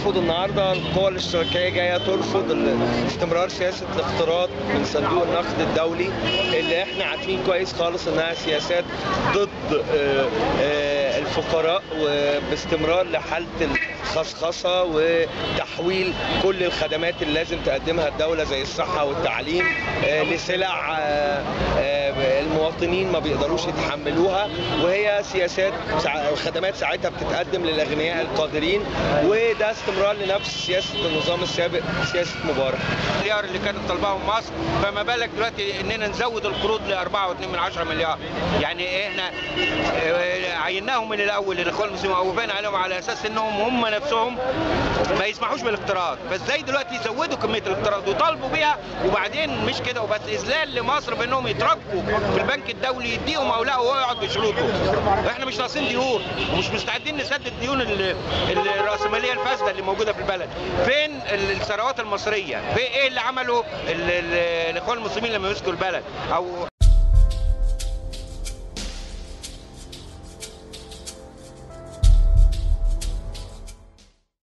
بيرفض النهارده القوى الاشتراكيه جايه ترفض ال- استمرار سياسه الاقتراض من صندوق النقد الدولي اللي احنا عارفين كويس خالص انها سياسات ضد آه، آه، الفقراء وباستمرار لحاله الخصخصه وتحويل كل الخدمات اللي لازم تقدمها الدوله زي الصحه والتعليم آه، لسلع آه، آه، المواطنين ما بيقدروش يتحملوها وهي سياسات سع- الخدمات ساعتها بتتقدم للاغنياء القادرين وده استمرار لنفس سياسه النظام السابق سياسه مبارك المليار اللي كانت طالباهم مصر فما بالك دلوقتي اننا نزود القروض ل 4.2 من 10 مليار يعني احنا آه، عيناهم من الاول الاخوان المسلمين ووافقنا عليهم على اساس انهم هم نفسهم ما يسمحوش بالاقتراض فازاي دلوقتي يزودوا كميه الاقتراض ويطالبوا بيها وبعدين مش كده وبس اذلال لمصر بانهم يتركوا في البنك الدولي يديهم اولاء وهو يقعد بشروطه احنا مش ناقصين ديون ومش مستعدين نسدد ديون ال- الراسماليه الفاسده اللي موجوده في البلد فين الثروات المصريه في ايه اللي عمله ال- ال- الاخوان المسلمين لما مسكوا البلد او